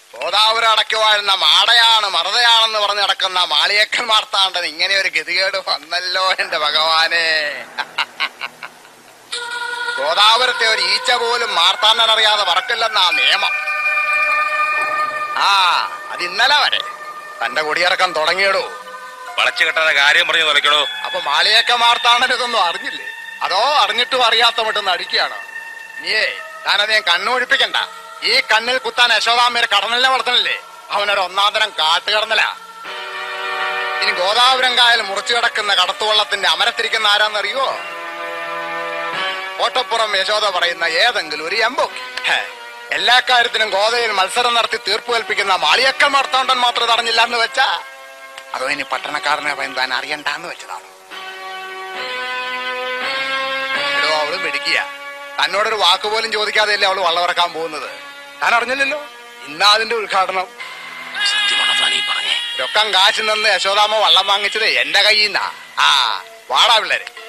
ഗോദാവരി അടക്കി വാഴുന്ന മാടയാണ് മറുതയാണെന്ന് പറഞ്ഞ് നടക്കുന്ന മാളിയക്കൻ മാർത്താണ്ടൻ ഇങ്ങനെ ഒരു ഗതികേട് വന്നല്ലോ എന്റെ ഭഗവാനെ ഗോദാവരത്തെ ഒരു ഈച്ച പോലും മാർത്താണ്ഡൻ അറിയാതെ പറക്കില്ലെന്നാ നിയമം ആ അത് ഇന്നലെ വരെ തന്റെ കുടിയിറക്കം തുടങ്ങിയിടൂ വളച്ചു കെട്ടാതെ കാര്യം പറഞ്ഞു തുലക്കണോ അപ്പൊ മാളിയേക്ക മാർത്താണ്ഡൻ ഇതൊന്നും അറിഞ്ഞില്ലേ അതോ അറിഞ്ഞിട്ടും അറിയാത്ത മട്ടും നടിക്കുകയാണോ നീയേ താനധികം കണ്ണൊഴിപ്പിക്കണ്ട ഈ കണ്ണിൽ കുത്താൻ യശോദാമ്മയുടെ കടന്നലിനെ വളർത്തണില്ലേ അവനൊരു ഒന്നാം തരം കാട്ടുകടന്നല ഇനി ഗോദാവരം കായൽ മുറിച്ചു കിടക്കുന്ന കടത്തുവള്ളത്തിന്റെ അമരത്തിരിക്കുന്ന ആരാന്നറിയോ കോട്ടപ്പുറം യശോദ പറയുന്ന ഏതെങ്കിലും ഒരു എമ്പോ ഹേ, എല്ലാ കാര്യത്തിനും ഗോതയിൽ മത്സരം നടത്തി തീർപ്പ് കൽപ്പിക്കുന്ന മാളിയക്കൽ മാർത്താണ്ടൻ മാത്രം തടഞ്ഞില്ല എന്ന് വെച്ചാ അതോ ഇനി പട്ടണക്കാരനെ പറയുന്നത് താൻ അറിയണ്ടെന്ന് വെച്ചതാണ് എടോ അവള് മിടുക്കിയ തന്നോടൊരു വാക്ക് പോലും ചോദിക്കാതെയല്ലേ അവള് വള്ളമിറക്കാൻ പോകുന്നത് താൻ അറിഞ്ഞില്ലല്ലോ ഇന്നാ അതിന്റെ ഉദ്ഘാടനം രൊക്കം കാശിൽ നിന്ന് യശോദാമ്മ വള്ളം വാങ്ങിച്ചത് എന്റെ കയ്യിൽ നിന്നാ ആ വാടാ പിള്ളേരെ